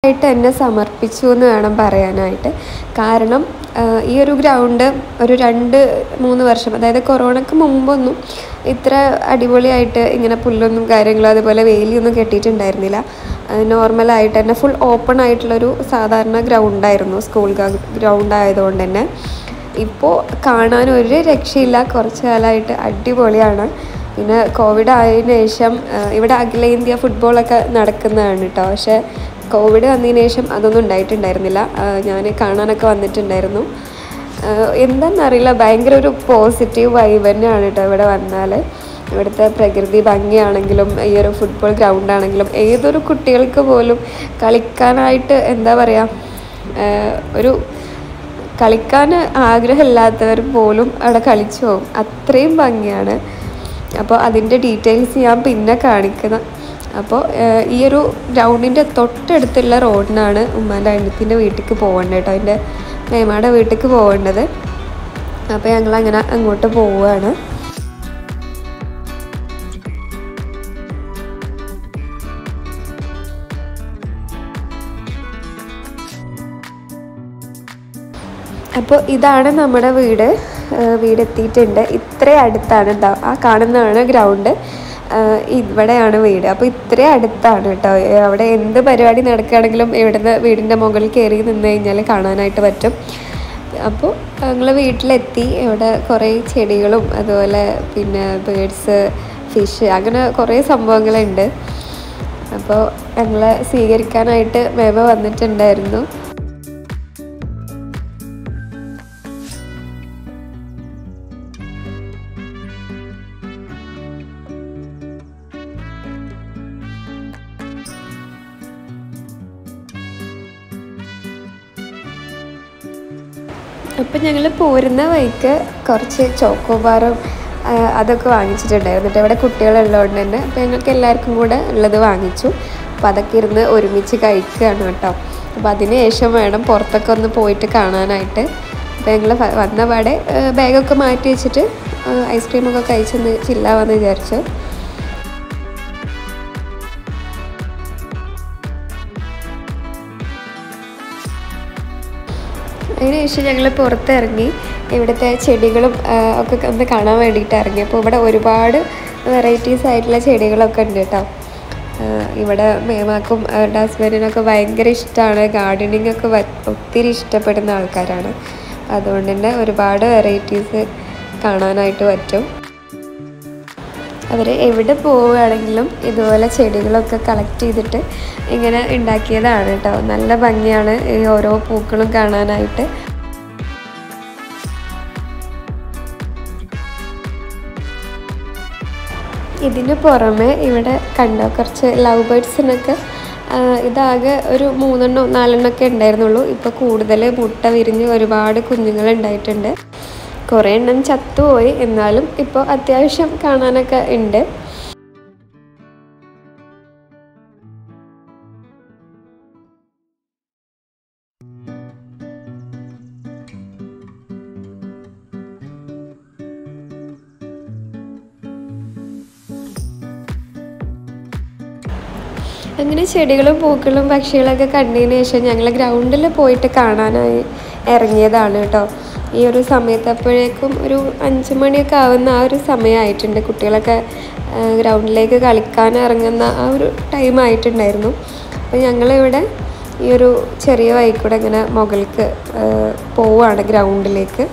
ആയിട്ട് എന്നെ സമർപ്പിച്ചു എന്ന് വേണം പറയാനായിട്ട് കാരണം ആ, ഈ ഒരു ഗ്രൗണ്ട് ഒരു രണ്ട് മൂന്ന് വർഷം അതായത് കൊറോണയ്ക്ക് മുമ്പൊന്നും ഇത്ര അടിപൊളിയായിട്ട് ഇങ്ങനെ പുല്ലൊന്നും കാര്യങ്ങളും അതുപോലെ വേലിയൊന്നും കെട്ടിയിട്ടുണ്ടായിരുന്നില്ല നോർമലായിട്ട് തന്നെ ഫുൾ ഓപ്പൺ ആയിട്ടുള്ളൊരു സാധാരണ ഗ്രൗണ്ടായിരുന്നു സ്കൂൾ ഗ്രൗണ്ട് ആയതുകൊണ്ട് തന്നെ ഇപ്പോൾ കാണാൻ ഒരു രക്ഷയില്ല കുറച്ച് കാലമായിട്ട് അടിപൊളിയാണ് പിന്നെ കോവിഡ് ആയതിനു ശേഷം ആ, ഇവിടെ അഖിലേന്ത്യാ ഫുട്ബോളൊക്കെ നടക്കുന്നതാണ് കേട്ടോ പക്ഷേ കോവിഡ് വന്നതിന് ശേഷം അതൊന്നും ഉണ്ടായിട്ടുണ്ടായിരുന്നില്ല ഞാൻ കാണാനൊക്കെ വന്നിട്ടുണ്ടായിരുന്നു ആ, എന്താണെന്നറിയില്ല ഭയങ്കര ഒരു പോസിറ്റീവ് വൈബ് തന്നെയാണ് കേട്ടോ ഇവിടെ വന്നാൽ ഇവിടുത്തെ പ്രകൃതി ഭംഗിയാണെങ്കിലും ഈ ഒരു ഫുട്ബോൾ ഗ്രൗണ്ട് ആണെങ്കിലും ഏതൊരു കുട്ടികൾക്ക് പോലും കളിക്കാനായിട്ട് എന്താ പറയുക ഒരു കളിക്കാൻ ആഗ്രഹമില്ലാത്തവർ പോലും അവിടെ കളിച്ചു പോകും അത്രയും ഭംഗിയാണ് അപ്പോൾ അതിൻ്റെ ഡീറ്റെയിൽസ് ഞാൻ പിന്നെ കാണിക്കുന്ന അപ്പോൾ ഈ ഒരു ഗ്രൗണ്ടിൻ്റെ തൊട്ടടുത്തുള്ള റോഡിനാണ് ഉമ്മാൻ്റെ അനിയത്തിൻ്റെ വീട്ടിലേക്ക് പോകേണ്ടത് കേട്ടോ എൻ്റെ മേമാടെ വീട്ടിലേക്ക് പോകേണ്ടത് അപ്പോൾ ഞങ്ങളങ്ങനെ അങ്ങോട്ട് പോവുകയാണ് അപ്പോൾ ഇതാണ് നമ്മുടെ വീട് ഏഹ് വീട് എത്തിയിട്ടുണ്ട് ഇത്രയും അടുത്താണ് കേട്ടോ ആ കാണുന്നതാണ് ഗ്രൗണ്ട് ഇവിടെയാണ് വീട് അപ്പോൾ ഇത്രയും അടുത്താണ് കേട്ടോ ഏഹ് അവിടെ എന്ത് പരിപാടി നടക്കുകയാണെങ്കിലും ഇവിടുന്ന് വീടിൻ്റെ മുകളിൽ കയറി നിന്ന് കഴിഞ്ഞാൽ കാണാനായിട്ട് പറ്റും അപ്പോൾ ഞങ്ങൾ വീട്ടിലെത്തി ഇവിടെ കുറേ ചെടികളും അതുപോലെ പിന്നെ ബേഡ്സ് ഫിഷ് അങ്ങനെ കുറേ സംഭവങ്ങളുണ്ട് അപ്പോൾ ഞങ്ങളെ സ്വീകരിക്കാനായിട്ട് മേമ വന്നിട്ടുണ്ടായിരുന്നു അപ്പം ഞങ്ങൾ പോരുന്ന വഴിക്ക് കുറച്ച് ചോക്കോബാറും ആ, അതൊക്കെ വാങ്ങിച്ചിട്ടുണ്ടായിരുന്നു എന്നിട്ട് ഇവിടെ കുട്ടികളുള്ളതുകൊണ്ട് തന്നെ അപ്പോൾ ഞങ്ങൾക്ക് എല്ലാവർക്കും കൂടെ ഉള്ളത് വാങ്ങിച്ചു അപ്പോൾ അതൊക്കെ ഇരുന്ന് ഒരുമിച്ച് കഴിക്കുകയാണ് കേട്ടോ അപ്പോൾ അതിന് ശേഷം വേണം പുറത്തൊക്കെ ഒന്ന് പോയിട്ട് കാണാനായിട്ട് അപ്പോൾ ഞങ്ങൾ വന്ന പാടെ ആ, ബാഗൊക്കെ മാറ്റി വെച്ചിട്ട് ആ, ഐസ്ക്രീമൊക്കെ കഴിച്ചൊന്ന് ചില്ലാവാന്ന് വിചാരിച്ചു അതിനുശേഷം ഞങ്ങൾ പുറത്തിറങ്ങി ഇവിടുത്തെ ചെടികളും ആ, ഒക്കെ ഒന്ന് കാണാൻ വേണ്ടിയിട്ട് ഇറങ്ങി അപ്പോൾ ഇവിടെ ഒരുപാട് വെറൈറ്റീസ് ആയിട്ടുള്ള ചെടികളൊക്കെ ഉണ്ട് കേട്ടോ ആ, ഇവിടെ മേമാക്കും അവരുടെ ഹസ്ബൻഡിനൊക്കെ ഭയങ്കര ഇഷ്ടമാണ് ഗാർഡനിങ് ഒക്കെ വ- ഒത്തിരി ഇഷ്ടപ്പെടുന്ന ആൾക്കാരാണ് അതുകൊണ്ട് തന്നെ ഒരുപാട് വെറൈറ്റീസ് കാണാനായിട്ട് പറ്റും അവർ എവിടെ പോവുകയാണെങ്കിലും ഇതുപോലെ ചെടികളൊക്കെ കളക്ട് ചെയ്തിട്ട് ഇങ്ങനെ ഉണ്ടാക്കിയതാണ് കേട്ടോ നല്ല ഭംഗിയാണ് ഈ ഓരോ പൂക്കളും കാണാനായിട്ട് ഇതിന് പുറമെ ഇവിടെ കണ്ടോ കുറച്ച് ലവ് ബേഡ്സിനൊക്കെ ഇതാകെ ഒരു മൂന്നെണ്ണോ നാലെണ്ണമൊക്കെ ഉണ്ടായിരുന്നുള്ളൂ ഇപ്പോൾ കൂടുതൽ മുട്ട വിരിഞ്ഞ് ഒരുപാട് കുഞ്ഞുങ്ങൾ ഉണ്ടായിട്ടുണ്ട് കുറേ എണ്ണം ചത്തുപോയി എന്നാലും ഇപ്പോൾ അത്യാവശ്യം കാണാനൊക്കെ ഉണ്ട് അങ്ങനെ ചെടികളും പൂക്കളും പക്ഷികളൊക്കെ കണ്ടതിന് ശേഷം ഞങ്ങൾ ഗ്രൗണ്ടിൽ പോയിട്ട് കാണാനായി ഇറങ്ങിയതാണ് കേട്ടോ ഈ ഒരു സമയത്ത് അപ്പോഴേക്കും ഒരു അഞ്ച് മണിയൊക്കെ ആവുന്ന ആ ഒരു സമയമായിട്ടുണ്ട് കുട്ടികളൊക്കെ ആ, ഗ്രൗണ്ടിലേക്ക് കളിക്കാൻ ഇറങ്ങുന്ന ആ ഒരു ടൈം ആയിട്ടുണ്ടായിരുന്നു അപ്പോൾ ഞങ്ങളിവിടെ ഈ ഒരു ചെറിയ വഴിക്കൂടെ ഇങ്ങനെ മുകൾക്ക് ആ, പോവുകയാണ് ഗ്രൗണ്ടിലേക്ക്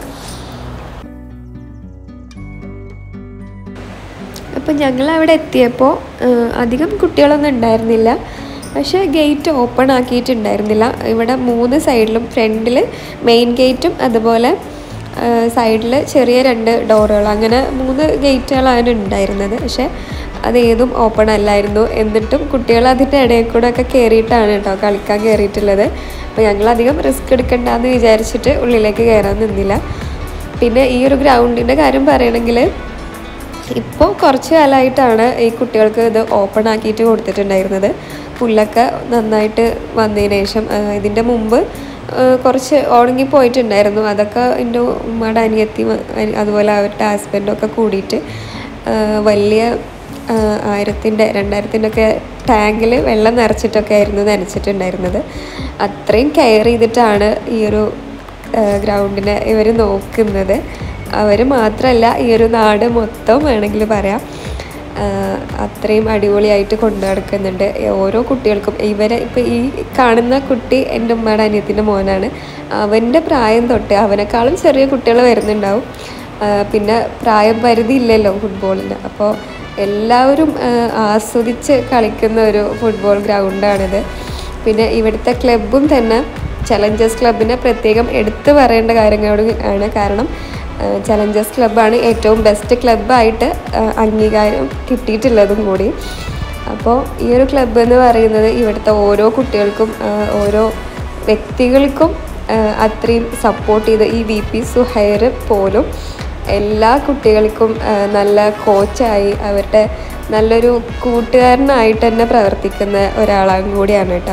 അപ്പം ഞങ്ങൾ അവിടെ എത്തിയപ്പോൾ അധികം കുട്ടികളൊന്നും ഉണ്ടായിരുന്നില്ല പക്ഷേ ഗേറ്റ് ഓപ്പൺ ആക്കിയിട്ടുണ്ടായിരുന്നില്ല ഇവിടെ മൂന്ന് സൈഡിലും ഫ്രണ്ടിൽ മെയിൻ ഗേറ്റും അതുപോലെ സൈഡിൽ ചെറിയ രണ്ട് ഡോറുകൾ അങ്ങനെ മൂന്ന് ഗേറ്റുകളാണ് ഉണ്ടായിരുന്നത് പക്ഷേ അത് ഏതും ഓപ്പൺ അല്ലായിരുന്നു എന്നിട്ടും കുട്ടികൾ അതിൻ്റെ ഇടയിൽ കൂടെ ഒക്കെ കയറിയിട്ടാണ് കേട്ടോ കളിക്കാൻ കയറിയിട്ടുള്ളത് അപ്പോൾ ഞങ്ങളധികം റിസ്ക് എടുക്കണ്ടെന്ന് വിചാരിച്ചിട്ട് ഉള്ളിലേക്ക് കയറാൻ നിന്നില്ല പിന്നെ ഈ ഒരു ഗ്രൗണ്ടിൻ്റെ കാര്യം പറയുകയാണെങ്കിൽ ഇപ്പോൾ കുറച്ച് കാലമായിട്ടാണ് ഈ കുട്ടികൾക്ക് ഇത് ഓപ്പൺ ആക്കിയിട്ട് കൊടുത്തിട്ടുണ്ടായിരുന്നത് പുല്ലൊക്കെ നന്നായിട്ട് വന്നതിന് ശേഷം ആ, ഇതിൻ്റെ മുമ്പ് ആ, കുറച്ച് ഉണങ്ങിപ്പോയിട്ടുണ്ടായിരുന്നു അതൊക്കെ എൻ്റെ ഉമ്മയുടെ അനിയത്തി അതുപോലെ അവരുടെ ഹസ്ബൻഡും ഒക്കെ കൂടിയിട്ട് ആ, വലിയ ആയിരത്തിൻ്റെ രണ്ടായിരത്തിൻ്റെ ഒക്കെ ടാങ്കിൽ വെള്ളം നിറച്ചിട്ടൊക്കെ ആയിരുന്നു നനച്ചിട്ടുണ്ടായിരുന്നത് അത്രയും കെയർ ചെയ്തിട്ടാണ് ഈ ഒരു ഗ്രൗണ്ടിനെ ഇവർ നോക്കുന്നത് അവർ മാത്രമല്ല ഈ ഒരു നാട് മൊത്തം വേണമെങ്കിൽ പറയാം ആഹ് അത്രയും അടിപൊളിയായിട്ട് കൊണ്ടു നടക്കുന്നുണ്ട് ഓരോ കുട്ടികൾക്കും ഇവരെ ഇപ്പം ഈ കാണുന്ന കുട്ടി എൻ്റെ ഉമ്മയുടെ അനിയത്തിൻ്റെ മോനാണ് അവൻ്റെ പ്രായം തൊട്ട് അവനേക്കാളും ചെറിയ കുട്ടികൾ വരുന്നുണ്ടാവും ആഹ് പിന്നെ പ്രായം പരിധി ഇല്ലല്ലോ ഫുട്ബോളിന് അപ്പോൾ എല്ലാവരും ആഹ് ആസ്വദിച്ച് കളിക്കുന്ന ഒരു ഫുട്ബോൾ ഗ്രൗണ്ടാണിത് പിന്നെ ഇവിടുത്തെ ക്ലബും തന്നെ ചലഞ്ചേഴ്സ് ക്ലബിനെ പ്രത്യേകം എടുത്തു പറയേണ്ട കാര്യങ്ങളോട് ആണ് കാരണം ചലഞ്ചേഴ്സ് ക്ലബ്ബാണ് ഏറ്റവും ബെസ്റ്റ് ക്ലബ്ബായിട്ട് അംഗീകാരം കിട്ടിയിട്ടുള്ളതും കൂടി അപ്പോൾ ഈ ഒരു ക്ലബ്ബ് എന്ന് പറയുന്നത് ഇവിടുത്തെ ഓരോ കുട്ടികൾക്കും ആ, ഓരോ വ്യക്തികൾക്കും ആ, അത്രയും സപ്പോർട്ട് ചെയ്ത് ഈ വി പി സുഹൈർ പോലും എല്ലാ കുട്ടികൾക്കും ആ, നല്ല കോച്ചായി അവരുടെ നല്ലൊരു കൂട്ടുകാരനായിട്ട് തന്നെ പ്രവർത്തിക്കുന്ന ഒരാളും കൂടിയാണ് കേട്ടോ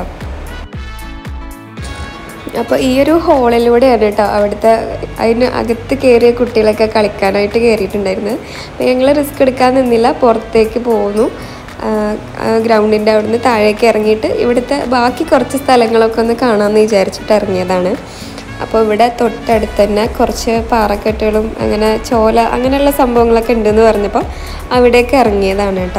അപ്പോൾ ഈ ഒരു ഹോളിലൂടെയാണ് കേട്ടോ അവിടുത്തെ അതിന് അകത്ത് കയറിയ കുട്ടികളൊക്കെ കളിക്കാനായിട്ട് കയറിയിട്ടുണ്ടായിരുന്നത് അപ്പോൾ ഞങ്ങൾ റിസ്ക് എടുക്കാൻ നിന്നില്ല പുറത്തേക്ക് പോന്നു ഗ്രൗണ്ടിൻ്റെ അവിടുന്ന് താഴേക്ക് ഇറങ്ങിയിട്ട് ഇവിടുത്തെ ബാക്കി കുറച്ച് സ്ഥലങ്ങളൊക്കെ ഒന്ന് കാണാമെന്ന് വിചാരിച്ചിട്ട് ഇറങ്ങിയതാണ് അപ്പോൾ ഇവിടെ തൊട്ടടുത്ത് തന്നെ കുറച്ച് പാറക്കെട്ടുകളും അങ്ങനെ ചോല അങ്ങനെയുള്ള സംഭവങ്ങളൊക്കെ ഉണ്ടെന്ന് പറഞ്ഞപ്പോൾ അവിടേക്ക് ഇറങ്ങിയതാണ് കേട്ടോ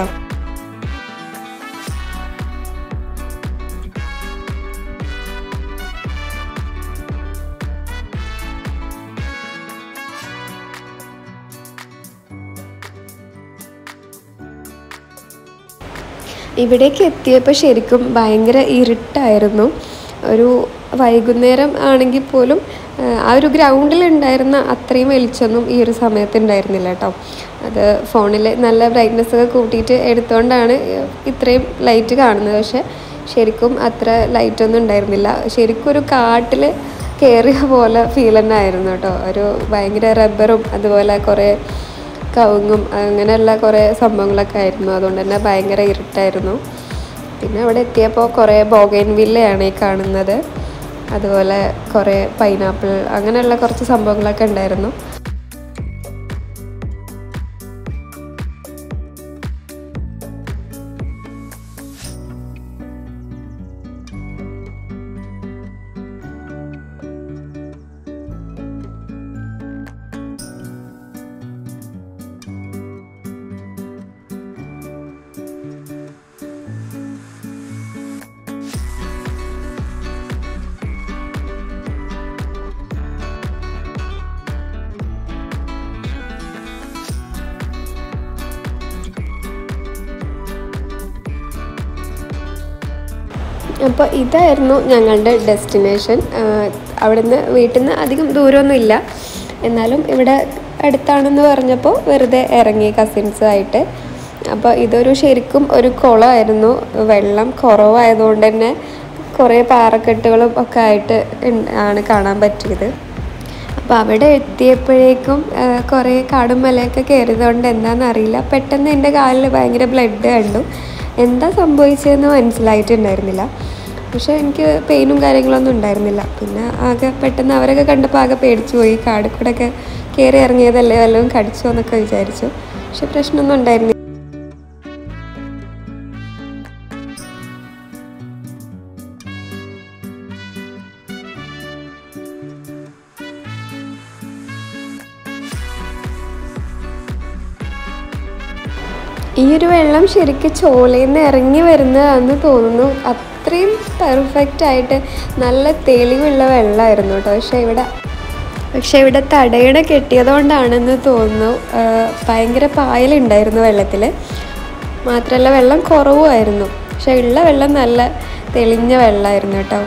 ഇവിടേക്ക് എത്തിയപ്പോൾ ശരിക്കും ഭയങ്കര ഇരുട്ടായിരുന്നു ഒരു വൈകുന്നേരം ആണെങ്കിൽ പോലും ആ, ആ ഒരു ഗ്രൗണ്ടിൽ ഉണ്ടായിരുന്ന അത്രയും വെളിച്ചമൊന്നും ഈ ഒരു സമയത്ത് ഉണ്ടായിരുന്നില്ല കേട്ടോ അത് ഫോണിൽ നല്ല ബ്രൈറ്റ്നസ് ഒക്കെ കൂട്ടിയിട്ട് എടുത്തുകൊണ്ടാണ് ഇത്രയും ലൈറ്റ് കാണുന്നത് പക്ഷെ ശരിക്കും അത്ര ലൈറ്റൊന്നും ഉണ്ടായിരുന്നില്ല ശരിക്കും ഒരു കാട്ടിൽ കയറിയ പോലെ ഫീൽ തന്നെ ആയിരുന്നു കേട്ടോ ഒരു ഭയങ്കര റബ്ബറും അതുപോലെ കുറേ കവുങ്ങും അങ്ങനെയുള്ള കുറേ സംഭവങ്ങളൊക്കെ ആയിരുന്നു അതുകൊണ്ട് തന്നെ ഭയങ്കര ഇരുട്ടായിരുന്നു പിന്നെ അവിടെ എത്തിയപ്പോൾ കുറേ ബോഗൈൻ വില്ലയാണ് ഈ കാണുന്നത് അതുപോലെ കുറേ പൈനാപ്പിൾ അങ്ങനെയുള്ള കുറച്ച് സംഭവങ്ങളൊക്കെ ഉണ്ടായിരുന്നു അപ്പോൾ ഇതായിരുന്നു ഞങ്ങളുടെ ഡെസ്റ്റിനേഷൻ അവിടുന്ന് വീട്ടിൽ നിന്ന് അധികം ദൂരമൊന്നുമില്ല എന്നാലും ഇവിടെ അടുത്താണെന്ന് പറഞ്ഞപ്പോൾ വെറുതെ ഇറങ്ങി കസിൻസായിട്ട് അപ്പോൾ ഇതൊരു ശരിക്കും ഒരു കുളമായിരുന്നു വെള്ളം കുറവായതുകൊണ്ട് തന്നെ കുറേ പാറക്കെട്ടുകളും ഒക്കെ ആയിട്ട് ഉണ്ട്- ആണ് കാണാൻ പറ്റിയത് അപ്പോൾ അവിടെ എത്തിയപ്പോഴേക്കും ആ, കുറേ കാടും മലയൊക്കെ കയറിയതുകൊണ്ട് എന്താണെന്ന് അറിയില്ല പെട്ടെന്ന് എൻ്റെ കാലിൽ ഭയങ്കര ബ്ലഡ് കണ്ടു എന്താ സംഭവിച്ചതെന്ന് മനസ്സിലായിട്ടുണ്ടായിരുന്നില്ല പക്ഷേ എനിക്ക് പെയിനും കാര്യങ്ങളൊന്നും ഉണ്ടായിരുന്നില്ല പിന്നെ ആകെ പെട്ടെന്ന് അവരൊക്കെ കണ്ടപ്പോൾ ആകെ പേടിച്ചു പോയി കാട് കൂടെ ഒക്കെ കയറി ഇറങ്ങിയതല്ലേ വല്ലതും കടിച്ചോ എന്നൊക്കെ വിചാരിച്ചു പക്ഷെ പ്രശ്നമൊന്നും ഉണ്ടായിരുന്നില്ല ഈ ഒരു വെള്ളം ശരിക്കും ചോലയിൽ നിന്ന് ഇറങ്ങി വരുന്നതാണെന്ന് തോന്നുന്നു അത്രയും പെർഫെക്റ്റ് ആയിട്ട് നല്ല തെളിവുള്ള വെള്ളമായിരുന്നു കേട്ടോ പക്ഷേ ഇവിടെ പക്ഷേ ഇവിടെ തടയണ കെട്ടിയതുകൊണ്ടാണെന്ന് തോന്നുന്നു ആ, ഭയങ്കര പായലുണ്ടായിരുന്നു വെള്ളത്തിൽ മാത്രമല്ല വെള്ളം കുറവുമായിരുന്നു പക്ഷെ ഉള്ള വെള്ളം നല്ല തെളിഞ്ഞ വെള്ളമായിരുന്നു കേട്ടോ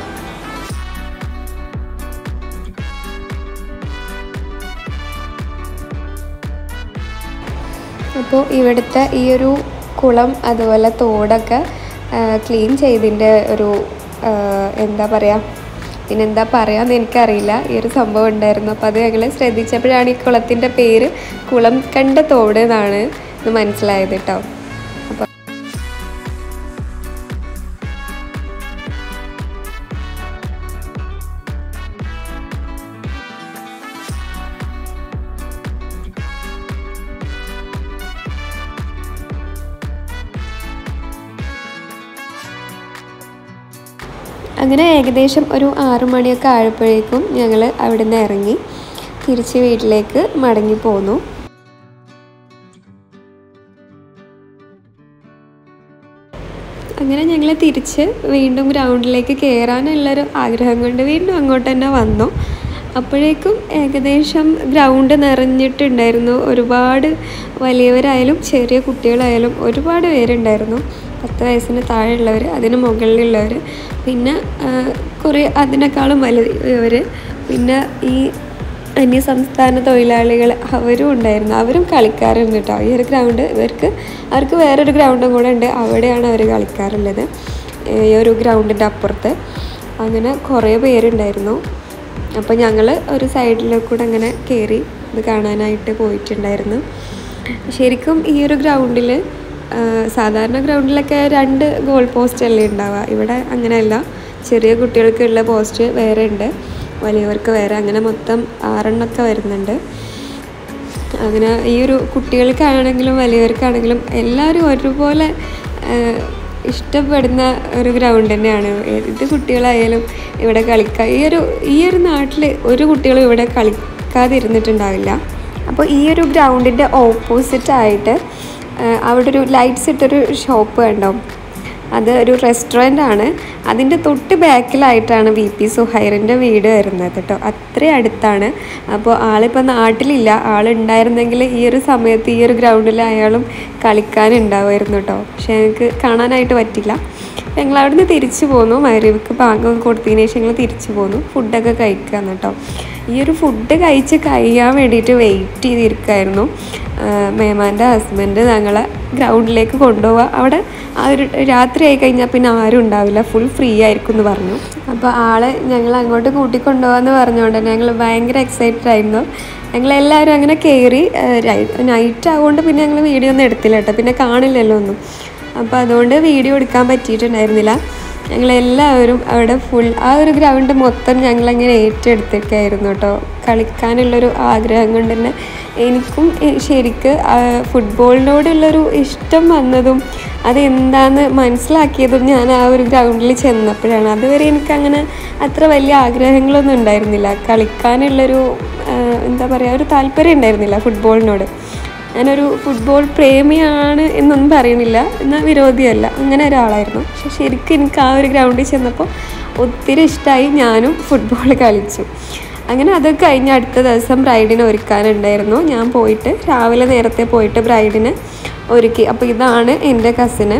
അപ്പോൾ ഇവിടുത്തെ ഈ ഒരു കുളം അതുപോലെ തോടൊക്കെ ക്ലീൻ ചെയ്തതിൻ്റെ ഒരു ആ, എന്താ പറയുക പിന്നെന്താ പറയാന്ന് എനിക്കറിയില്ല ഈ ഒരു സംഭവം ഉണ്ടായിരുന്നു അപ്പോൾ അത് ഞങ്ങൾ ശ്രദ്ധിച്ചപ്പോഴാണ് ഈ കുളത്തിൻ്റെ പേര് കുളം കണ്ട തോട് എന്നാണ് ഇത് മനസ്സിലായത് കേട്ടോ അപ്പോൾ അങ്ങനെ ഏകദേശം ഒരു ആറു മണിയൊക്കെ ആയപ്പോഴേക്കും ഞങ്ങൾ അവിടെ നിന്ന് ഇറങ്ങി തിരിച്ച് വീട്ടിലേക്ക് മടങ്ങി പോന്നു അങ്ങനെ ഞങ്ങൾ തിരിച്ച് വീണ്ടും ഗ്രൗണ്ടിലേക്ക് കയറാനുള്ളൊരു ആഗ്രഹം കൊണ്ട് വീണ്ടും അങ്ങോട്ട് തന്നെ വന്നു അപ്പോഴേക്കും ഏകദേശം ഗ്രൗണ്ട് നിറഞ്ഞിട്ടുണ്ടായിരുന്നു ഒരുപാട് വലിയവരായാലും ചെറിയ കുട്ടികളായാലും ഒരുപാട് പേരുണ്ടായിരുന്നു പത്ത് വയസ്സിന് താഴെയുള്ളവർ അതിന് മുകളിലുള്ളവർ പിന്നെ ആ, കുറേ അതിനേക്കാളും വലിയവർ പിന്നെ ഈ അന്യസംസ്ഥാന തൊഴിലാളികൾ അവരും ഉണ്ടായിരുന്നു അവരും കളിക്കാറുണ്ട് കേട്ടോ ഈ ഒരു ഗ്രൗണ്ട് ഇവർക്ക് അവർക്ക് വേറൊരു ഗ്രൗണ്ടും കൂടെ ഉണ്ട് അവിടെയാണ് അവർ കളിക്കാറുള്ളത് ഈ ഒരു ഗ്രൗണ്ടിൻ്റെ അപ്പുറത്ത് അങ്ങനെ കുറേ പേരുണ്ടായിരുന്നു അപ്പോൾ ഞങ്ങൾ ഒരു സൈഡിൽ കൂടെ അങ്ങനെ കയറി ഇത് കാണാനായിട്ട് പോയിട്ടുണ്ടായിരുന്നു ശരിക്കും ഈ ഒരു ഗ്രൗണ്ടിൽ സാധാരണ ഗ്രൗണ്ടിലൊക്കെ രണ്ട് ഗോൾ പോസ്റ്റ് അല്ലേ ഉണ്ടാവുക ഇവിടെ അങ്ങനെയല്ല ചെറിയ കുട്ടികൾക്കുള്ള പോസ്റ്റ് വേറെ ഉണ്ട് വലിയവർക്ക് വേറെ അങ്ങനെ മൊത്തം ആറെണ്ണമൊക്കെ വരുന്നുണ്ട് അങ്ങനെ ഈ ഒരു കുട്ടികൾക്കാണെങ്കിലും വലിയവർക്കാണെങ്കിലും എല്ലാവരും ഒരുപോലെ ആ, ഇഷ്ടപ്പെടുന്ന ഒരു ഗ്രൗണ്ട് തന്നെയാണ് ഏത് കുട്ടികളായാലും ഇവിടെ കളിക്കുക ഈ ഒരു ഈ ഒരു നാട്ടിൽ ഒരു കുട്ടികളും ഇവിടെ കളിക്കാതിരുന്നിട്ടുണ്ടാവില്ല അപ്പോൾ ഈ ഒരു ഗ്രൗണ്ടിൻ്റെ ഓപ്പോസിറ്റ് ആയിട്ട് ആ, അവിടെ ഒരു ലൈറ്റ്സ് ഇട്ടൊരു ഷോപ്പ് കണ്ടോ അത് ഒരു റെസ്റ്റോറൻ്റ് ആണ് അതിൻ്റെ തൊട്ട് ബാക്കിലായിട്ടാണ് വി പി സുഹൈറിൻ്റെ വീട് വരുന്നത് കേട്ടോ അത്രയും അടുത്താണ് അപ്പോൾ ആളിപ്പോൾ നാട്ടിലില്ല ആളുണ്ടായിരുന്നെങ്കിൽ ഈ ഒരു സമയത്ത് ഈ ഒരു ഗ്രൗണ്ടിൽ അയാളും കളിക്കാനുണ്ടാവുമായിരുന്നു കേട്ടോ പക്ഷേ ഞങ്ങൾക്ക് കാണാനായിട്ട് പറ്റില്ല ഞങ്ങൾ അവിടുന്ന് തിരിച്ചു പോന്നു മരുവിക്ക് പാകം കൊടുത്തതിന് ശേഷം ഞങ്ങൾ തിരിച്ചു പോന്നു ഫുഡൊക്കെ കഴിക്കുക കേട്ടോ ഈ ഒരു ഫുഡ് കഴിച്ച് കഴിയാൻ വേണ്ടിയിട്ട് വെയിറ്റ് ചെയ്തിരിക്കുമായിരുന്നു മേമാൻ്റെ ഹസ്ബൻഡ് ഞങ്ങളെ ഗ്രൗണ്ടിലേക്ക് കൊണ്ടുപോവുക അവിടെ ആ ഒരു രാത്രി ആയി കഴിഞ്ഞാൽ പിന്നെ ആരും ഉണ്ടാവില്ല ഫുൾ ഫ്രീ ആയിരിക്കും എന്ന് പറഞ്ഞു അപ്പോൾ ആളെ ഞങ്ങൾ അങ്ങോട്ട് കൂട്ടിക്കൊണ്ടുപോകാമെന്ന് പറഞ്ഞുകൊണ്ട് തന്നെ ഞങ്ങൾ ഭയങ്കര എക്സൈറ്റഡ് ആയിരുന്നു ഞങ്ങളെല്ലാവരും അങ്ങനെ കയറി നൈറ്റ് ആയതുകൊണ്ട് പിന്നെ ഞങ്ങൾ വീഡിയോ ഒന്നും എടുത്തില്ല കേട്ടോ പിന്നെ കാണില്ലല്ലോ ഒന്നും അപ്പോൾ അതുകൊണ്ട് വീഡിയോ എടുക്കാൻ പറ്റിയിട്ടുണ്ടായിരുന്നില്ല ഞങ്ങളെല്ലാവരും അവിടെ ഫുൾ ആ ഒരു ഗ്രൗണ്ട് മൊത്തം ഞങ്ങളങ്ങനെ ഏറ്റെടുത്തിട്ടായിരുന്നു കേട്ടോ കളിക്കാനുള്ളൊരു ആഗ്രഹം കൊണ്ട് തന്നെ എനിക്കും എ- ശരിക്ക് ആ ഫുട്ബോളിനോടുള്ളൊരു ഇഷ്ടം വന്നതും അതെന്താന്ന് മനസ്സിലാക്കിയതും ഞാൻ ആ ഒരു ഗ്രൗണ്ടിൽ ചെന്നപ്പോഴാണ് അതുവരെ എനിക്കങ്ങനെ അത്ര വലിയ ആഗ്രഹങ്ങളൊന്നും ഉണ്ടായിരുന്നില്ല കളിക്കാനുള്ളൊരു ആ, എന്താ പറയുക ഒരു താല്പര്യം ഉണ്ടായിരുന്നില്ല ഫുട്ബോളിനോട് ഞാനൊരു ഫുട്ബോൾ പ്രേമിയാണ് എന്നൊന്നും പറയണില്ല എന്നാൽ വിരോധിയല്ല അങ്ങനെ ഒരാളായിരുന്നു പക്ഷെ ശരിക്കും എനിക്ക് ആ ഒരു ഗ്രൗണ്ടിൽ ചെന്നപ്പോൾ ഒത്തിരി ഇഷ്ടമായി ഞാനും ഫുട്ബോൾ കളിച്ചു അങ്ങനെ അത് കഴിഞ്ഞ് അടുത്ത ദിവസം ബ്രൈഡിനെ ഒരുക്കാനുണ്ടായിരുന്നു ഞാൻ പോയിട്ട് രാവിലെ നേരത്തെ പോയിട്ട് ബ്രൈഡിനെ ഒരുക്കി അപ്പോൾ ഇതാണ് എൻ്റെ കസിന്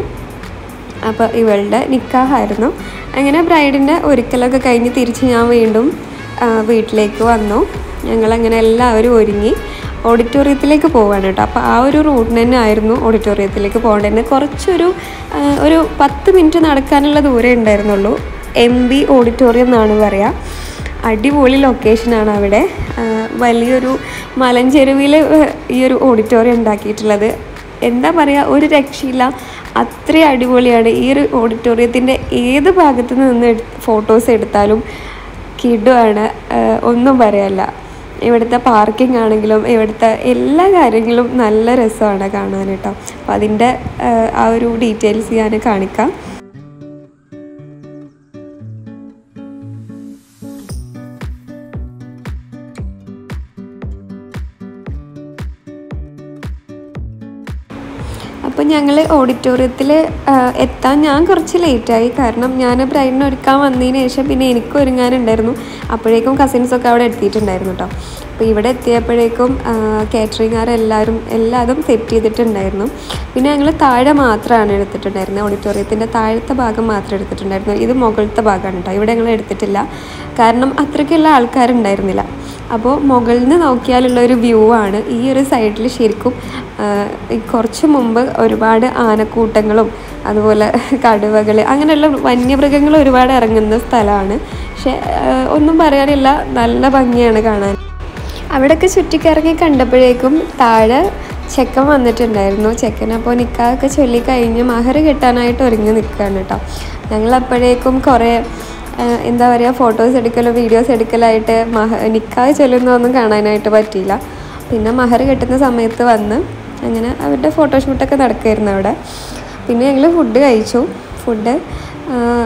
അപ്പോൾ ഇവളുടെ നിക്കാഹായിരുന്നു അങ്ങനെ ബ്രൈഡിൻ്റെ ഒരുക്കലൊക്കെ കഴിഞ്ഞ് തിരിച്ച് ഞാൻ വീണ്ടും ആ, വീട്ടിലേക്ക് വന്നു ഞങ്ങളങ്ങനെ എല്ലാവരും ഒരുങ്ങി ഓഡിറ്റോറിയത്തിലേക്ക് പോവാണ് കേട്ടോ അപ്പോൾ ആ ഒരു റൂട്ടിന് തന്നെ ആയിരുന്നു ഓഡിറ്റോറിയത്തിലേക്ക് പോകേണ്ടത് കുറച്ചൊരു ആ, ഒരു പത്ത് മിനിറ്റ് നടക്കാനുള്ള ദൂരേ ഉണ്ടായിരുന്നുള്ളൂ എം ബി ഓഡിറ്റോറിയം എന്നാണ് പറയുക അടിപൊളി ലൊക്കേഷനാണ് അവിടെ ആ, വലിയൊരു മലഞ്ചെരുവിൽ ഈ ഒരു ഓഡിറ്റോറിയം ഉണ്ടാക്കിയിട്ടുള്ളത് എന്താ പറയുക ഒരു രക്ഷയില്ല അത്രയും അടിപൊളിയാണ് ഈ ഒരു ഓഡിറ്റോറിയത്തിൻ്റെ ഏത് ഭാഗത്ത് നിന്ന് ഫോട്ടോസ് എടുത്താലും കിടുവാണ് ഒന്നും പറയാനില്ല ഇവിടുത്തെ പാർക്കിംഗ് ആണെങ്കിലും ഇവിടുത്തെ എല്ലാ കാര്യങ്ങളും നല്ല രസമാണ് കാണാൻ കേട്ടോ അപ്പോൾ അതിൻ്റെ ആ ഒരു ഡീറ്റെയിൽസ് ഞാൻ കാണിക്കാം അപ്പോൾ ഞങ്ങൾ ഓഡിറ്റോറിയത്തിൽ എത്താൻ ഞാൻ കുറച്ച് ലേറ്റായി കാരണം ഞാൻ ബ്രൈഡിനെ ഒരുക്കാൻ വന്നതിന് ശേഷം പിന്നെ എനിക്ക് ഒരുങ്ങാനുണ്ടായിരുന്നു അപ്പോഴേക്കും കസിൻസൊക്കെ അവിടെ എത്തിയിട്ടുണ്ടായിരുന്നു കേട്ടോ അപ്പോൾ ഇവിടെ എത്തിയപ്പോഴേക്കും കാറ്ററിംഗുകാരെല്ലാവരും എല്ലാതും സെറ്റ് ചെയ്തിട്ടുണ്ടായിരുന്നു പിന്നെ ഞങ്ങൾ താഴെ മാത്രമാണ് എടുത്തിട്ടുണ്ടായിരുന്നത് ഓഡിറ്റോറിയത്തിൻ്റെ താഴത്തെ ഭാഗം മാത്രം എടുത്തിട്ടുണ്ടായിരുന്നു ഇത് മുകളിലത്തെ ഭാഗമാണ് കേട്ടോ ഇവിടെ ഞങ്ങൾ എടുത്തിട്ടില്ല കാരണം അത്രയ്ക്കുള്ള ആൾക്കാരുണ്ടായിരുന്നില്ല അപ്പോൾ മുകളിൽ നിന്ന് നോക്കിയാലുള്ള ഒരു വ്യൂ ആണ് ഈ ഒരു സൈഡിൽ ശരിക്കും ആ, ഈ കുറച്ച് മുമ്പ് ഒരുപാട് ആനക്കൂട്ടങ്ങളും അതുപോലെ കടുവകൾ അങ്ങനെയുള്ള വന്യമൃഗങ്ങൾ ഒരുപാട് ഇറങ്ങുന്ന സ്ഥലമാണ് പക്ഷെ ആ, ഒന്നും പറയാനില്ല നല്ല ഭംഗിയാണ് കാണാൻ അവിടെയൊക്കെ ചുറ്റിക്കറങ്ങി കണ്ടപ്പോഴേക്കും താഴെ ചെക്കൻ വന്നിട്ടുണ്ടായിരുന്നു ചെക്കൻ അപ്പോൾ നിൽക്കാതൊക്കെ ചൊല്ലി കഴിഞ്ഞ് മഹർ കെട്ടാനായിട്ട് ഒരുങ്ങി നിൽക്കുകയാണ് കേട്ടോ ഞങ്ങൾ അപ്പോഴേക്കും കുറേ ആ, എന്താ പറയുക ഫോട്ടോസ് എടുക്കലും വീഡിയോസ് എടുക്കലായിട്ട് മഹ നിക്കാഹ് ചൊല്ലുന്നതൊന്നും കാണാനായിട്ട് പറ്റിയില്ല പിന്നെ മഹർ കെട്ടുന്ന സമയത്ത് വന്ന് അങ്ങനെ അവരുടെ ഫോട്ടോഷൂട്ടൊക്കെ നടക്കുമായിരുന്നു അവിടെ പിന്നെ ഞങ്ങൾ ഫുഡ് കഴിച്ചു ഫുഡ്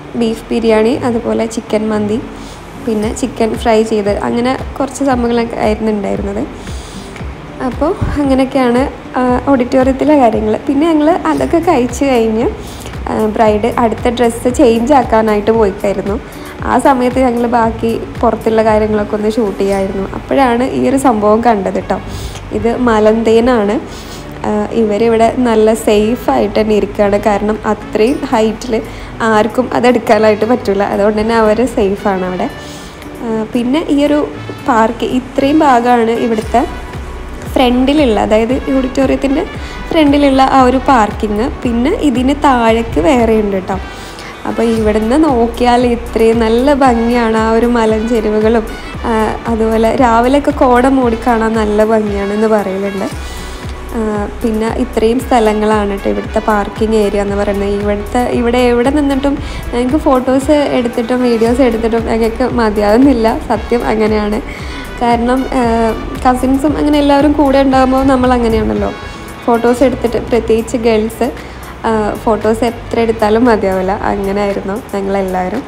ബീഫ് ബിരിയാണി അതുപോലെ ചിക്കൻ മന്തി പിന്നെ ചിക്കൻ ഫ്രൈ ചെയ്ത് അങ്ങനെ കുറച്ച് സംഭവങ്ങളൊക്കെ ആയിരുന്നു ഉണ്ടായിരുന്നത് അപ്പോൾ അങ്ങനെയൊക്കെയാണ് ഓഡിറ്റോറിയത്തിലെ കാര്യങ്ങൾ പിന്നെ ഞങ്ങൾ അതൊക്കെ കഴിച്ച് കഴിഞ്ഞ് ബ്രൈഡ് അടുത്ത ഡ്രസ്സ് ചേഞ്ച് ആക്കാനായിട്ട് പോയിക്കായിരുന്നു ആ സമയത്ത് ഞങ്ങൾ ബാക്കി പുറത്തുള്ള കാര്യങ്ങളൊക്കെ ഒന്ന് ഷൂട്ട് ചെയ്യായിരുന്നു അപ്പോഴാണ് ഈ ഒരു സംഭവം കണ്ടത് കേട്ടോ ഇത് മലന്തേനാണ് ഇവരിവിടെ നല്ല സേഫായിട്ട് തന്നെ ഇരിക്കുകയാണ് കാരണം അത്രയും ഹൈറ്റിൽ ആർക്കും അതെടുക്കാനായിട്ട് പറ്റില്ല അതുകൊണ്ട് തന്നെ അവർ സേഫാണ് അവിടെ ആ, പിന്നെ ഈ ഒരു പാർക്ക് ഇത്രയും ഭാഗമാണ് ഇവിടുത്തെ ഫ്രണ്ടിലുള്ള അതായത് ഓഡിറ്റോറിയത്തിൻ്റെ ഫ്രണ്ടിലുള്ള ആ ഒരു പാർക്കിങ് പിന്നെ ഇതിന് താഴേക്ക് വേറെ ഉണ്ട് കേട്ടോ അപ്പോൾ ഇവിടുന്ന് നോക്കിയാൽ ഇത്രയും നല്ല ഭംഗിയാണ് ആ ഒരു മലഞ്ചെരുവുകളും ആ, അതുപോലെ രാവിലെയൊക്കെ കോട മൂടി കാണാൻ നല്ല ഭംഗിയാണെന്ന് പറയലുണ്ട് ആ, പിന്നെ ഇത്രയും സ്ഥലങ്ങളാണ് കേട്ടോ ഇവിടുത്തെ പാർക്കിംഗ് ഏരിയ എന്ന് പറയുന്നത് ഇവിടുത്തെ ഇവിടെ എവിടെ നിന്നിട്ടും ഞങ്ങൾക്ക് ഫോട്ടോസ് എടുത്തിട്ടും വീഡിയോസ് എടുത്തിട്ടും ഞങ്ങൾക്ക് മതിയാകുന്നില്ല സത്യം അങ്ങനെയാണ് കാരണം കസിൻസും അങ്ങനെ എല്ലാവരും കൂടെ ഉണ്ടാകുമ്പോൾ നമ്മൾ അങ്ങനെയാണല്ലോ ഫോട്ടോസ് എടുത്തിട്ട് പ്രത്യേകിച്ച് ഗേൾസ് ഫോട്ടോസ് എത്ര എടുത്താലും മതിയാവില്ല അങ്ങനെ ആയിരുന്നു ഞങ്ങളെല്ലാവരും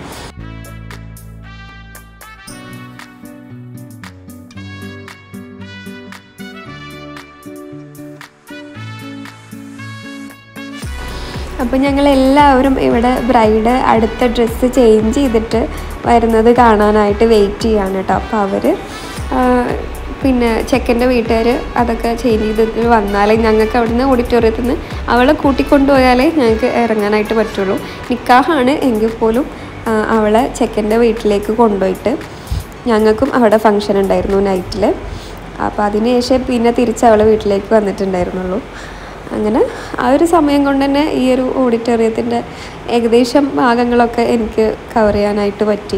അപ്പം ഞങ്ങൾ എല്ലാവരും ഇവിടെ ബ്രൈഡ് അടുത്ത ഡ്രസ്സ് ചേഞ്ച് ചെയ്തിട്ട് വരുന്നത് കാണാനായിട്ട് വെയിറ്റ് ചെയ്യാണ് കേട്ടോ അപ്പോൾ അവർ പിന്നെ ചെക്കൻ്റെ വീട്ടുകാർ അതൊക്കെ ചേഞ്ച് ചെയ്തിട്ട് വന്നാലേ ഞങ്ങൾക്ക് അവിടുന്ന് ഓഡിറ്റോറിയത്തിൽ നിന്ന് അവളെ കൂട്ടിക്കൊണ്ടുപോയാലേ ഞങ്ങൾക്ക് ഇറങ്ങാനായിട്ട് പറ്റുള്ളൂ നിക്കാഹാണ് എങ്കിൽ പോലും ആ, അവളെ ചെക്കൻ്റെ വീട്ടിലേക്ക് കൊണ്ടുപോയിട്ട് ഞങ്ങൾക്കും അവിടെ ഫങ്ഷൻ ഉണ്ടായിരുന്നു നൈറ്റിൽ അപ്പോൾ അതിനുശേഷം പിന്നെ തിരിച്ച് അവളെ വീട്ടിലേക്ക് വന്നിട്ടുണ്ടായിരുന്നുള്ളൂ അങ്ങനെ ആ ഒരു സമയം കൊണ്ട് തന്നെ ഈ ഒരു ഓഡിറ്റോറിയത്തിൻ്റെ ഏകദേശം ഭാഗങ്ങളൊക്കെ എനിക്ക് കവർ ചെയ്യാനായിട്ട് പറ്റി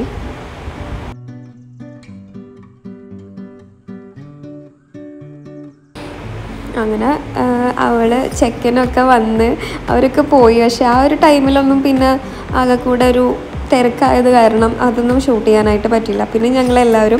അങ്ങനെ ആ, അവള് ചെക്കനൊക്കെ വന്ന് അവരൊക്കെ പോയി പക്ഷെ ആ ഒരു ടൈമിലൊന്നും പിന്നെ ആകെ കൂടെ ഒരു തിരക്കായത് കാരണം അതൊന്നും ഷൂട്ട് ചെയ്യാനായിട്ട് പറ്റില്ല പിന്നെ ഞങ്ങളെല്ലാവരും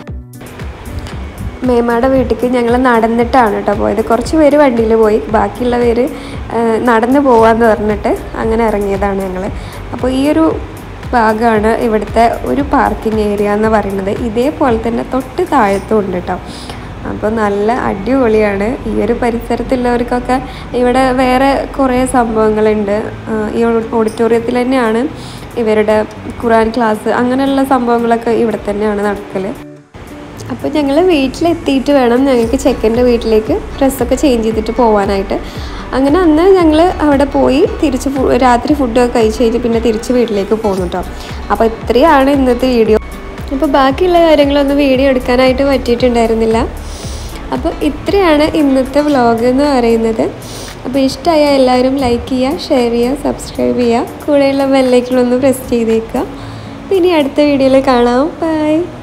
മേമാടെ വീട്ടിലേക്ക് ഞങ്ങൾ നടന്നിട്ടാണ് കേട്ടോ പോയത് കുറച്ച് പേര് വണ്ടിയിൽ പോയി ബാക്കിയുള്ള പേര് ആ, നടന്ന് പോവാന്ന് പറഞ്ഞിട്ട് അങ്ങനെ ഇറങ്ങിയതാണ് ഞങ്ങൾ അപ്പോൾ ഈ ഒരു ഭാഗമാണ് ഇവിടുത്തെ ഒരു പാർക്കിംഗ് ഏരിയ എന്ന് പറയുന്നത് ഇതേപോലെ തന്നെ തൊട്ട് താഴത്തും ഉണ്ട് കേട്ടോ അപ്പോൾ നല്ല അടിപൊളിയാണ് ഈ ഒരു പരിസരത്തുള്ളവർക്കൊക്കെ ഇവിടെ വേറെ കുറേ സംഭവങ്ങളുണ്ട് ആ, ഈ ഓഡിറ്റോറിയത്തിൽ തന്നെയാണ് ഇവരുടെ ഖുറാൻ ക്ലാസ് അങ്ങനെയുള്ള സംഭവങ്ങളൊക്കെ ഇവിടെ തന്നെയാണ് നടക്കൽ അപ്പോൾ ഞങ്ങൾ വീട്ടിലെത്തിയിട്ട് വേണം ഞങ്ങൾക്ക് ചെക്കൻ്റെ വീട്ടിലേക്ക് ഡ്രസ്സൊക്കെ ചേഞ്ച് ചെയ്തിട്ട് പോകാനായിട്ട് അങ്ങനെ അന്ന് ഞങ്ങൾ അവിടെ പോയി തിരിച്ച് ഫു- രാത്രി ഫുഡൊക്കെ കഴിച്ച് കഴിഞ്ഞ് പിന്നെ തിരിച്ച് വീട്ടിലേക്ക് പോന്നു കേട്ടോ അപ്പോൾ ഇത്രയാണ് ഇന്നത്തെ വീഡിയോ അപ്പോൾ ബാക്കിയുള്ള കാര്യങ്ങളൊന്നും വീഡിയോ എടുക്കാനായിട്ട് പറ്റിയിട്ടുണ്ടായിരുന്നില്ല അപ്പോൾ ഇത്രയാണ് ഇന്നത്തെ വ്ലോഗ് എന്ന് പറയുന്നത് അപ്പോൾ ഇഷ്ടമായ എല്ലാവരും ലൈക്ക് ചെയ്യുക ഷെയർ ചെയ്യുക സബ്സ്ക്രൈബ് ചെയ്യുക കൂടെയുള്ള ബെല്ലൈക്കിലൊന്ന് പ്രസ് ചെയ്തേക്കുക പിന്നെ അടുത്ത വീഡിയോയിൽ കാണാം ബൈ